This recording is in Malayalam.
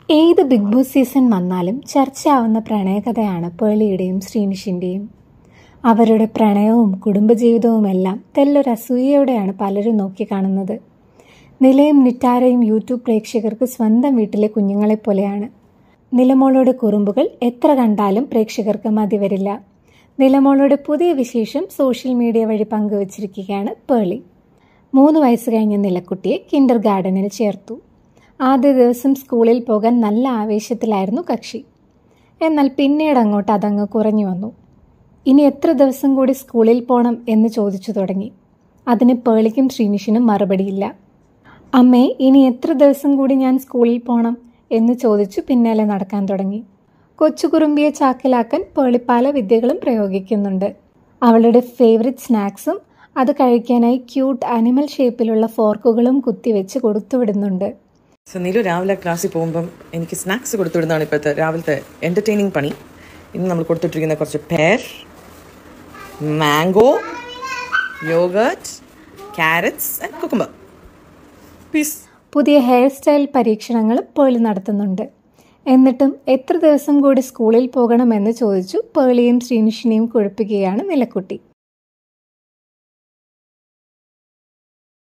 ഏത് ബിഗ് ബോസ് സീസൺ വന്നാലും ചർച്ചയാവുന്ന പ്രണയകഥയാണ് പേളിയുടെയും ശ്രീനിഷിൻ്റെയും അവരുടെ പ്രണയവും കുടുംബജീവിതവുമെല്ലാം തെല്ലൊരു അസൂയയോടെയാണ് പലരും നോക്കിക്കാണുന്നത് നിലയും നിറ്റാരയും യൂട്യൂബ് പ്രേക്ഷകർക്ക് സ്വന്തം വീട്ടിലെ കുഞ്ഞുങ്ങളെപ്പോലെയാണ് നിലമോളുടെ കുറുമ്പുകൾ എത്ര കണ്ടാലും പ്രേക്ഷകർക്ക് മതി വരില്ല നിലമോളുടെ പുതിയ വിശേഷം സോഷ്യൽ മീഡിയ വഴി പങ്കുവച്ചിരിക്കുകയാണ് പേളി മൂന്ന് വയസ്സ് കഴിഞ്ഞ നിലക്കുട്ടിയെ കിൻഡർ ഗാർഡനിൽ ചേർത്തു ആദ്യ ദിവസം സ്കൂളിൽ പോകാൻ നല്ല ആവേശത്തിലായിരുന്നു കക്ഷി എന്നാൽ പിന്നീട് അങ്ങോട്ട് അതങ്ങ് കുറഞ്ഞു വന്നു ഇനി എത്ര ദിവസം കൂടി സ്കൂളിൽ പോകണം എന്ന് ചോദിച്ചു തുടങ്ങി അതിന് പേളിക്കും ശ്രീനിഷിനും മറുപടിയില്ല അമ്മേ ഇനി എത്ര ദിവസം കൂടി ഞാൻ സ്കൂളിൽ പോകണം എന്ന് ചോദിച്ചു പിന്നാലെ നടക്കാൻ തുടങ്ങി കൊച്ചുകുറുമ്പിയെ ചാക്കിലാക്കാൻ പേളി പല വിദ്യകളും പ്രയോഗിക്കുന്നുണ്ട് അവളുടെ ഫേവറിറ്റ് സ്നാക്സും അത് കഴിക്കാനായി ക്യൂട്ട് അനിമൽ ഷേപ്പിലുള്ള ഫോർക്കുകളും കുത്തിവെച്ച് കൊടുത്തുവിടുന്നുണ്ട് സോ നീലു രാവിലെ ക്ലാസ്സിൽ പോകുമ്പം എനിക്ക് സ്നാക്സ് കൊടുത്തുവിടുന്നതാണ് ഇപ്പോഴത്തെ രാവിലത്തെ എൻ്റർടൈനിങ് പണി ഇന്ന് നമ്മൾ കൊടുത്തിട്ടിരിക്കുന്ന കുറച്ച് പേർ mango yoghurt carrots and cucumber peas പുതിയ ഹെയർ സ്റ്റൈൽ പരീക്ഷണങ്ങളും പേളി നടത്തുന്നുണ്ട് എന്നിട്ടും എത്ര ദിവസം കൂടി സ്കൂളിൽ പോകണമെന്ന് ചോദിച്ചു പേളിയും ശ്രീനിഷിനെയും കുഴപ്പിക്കുകയാണ് നിലക്കുട്ടി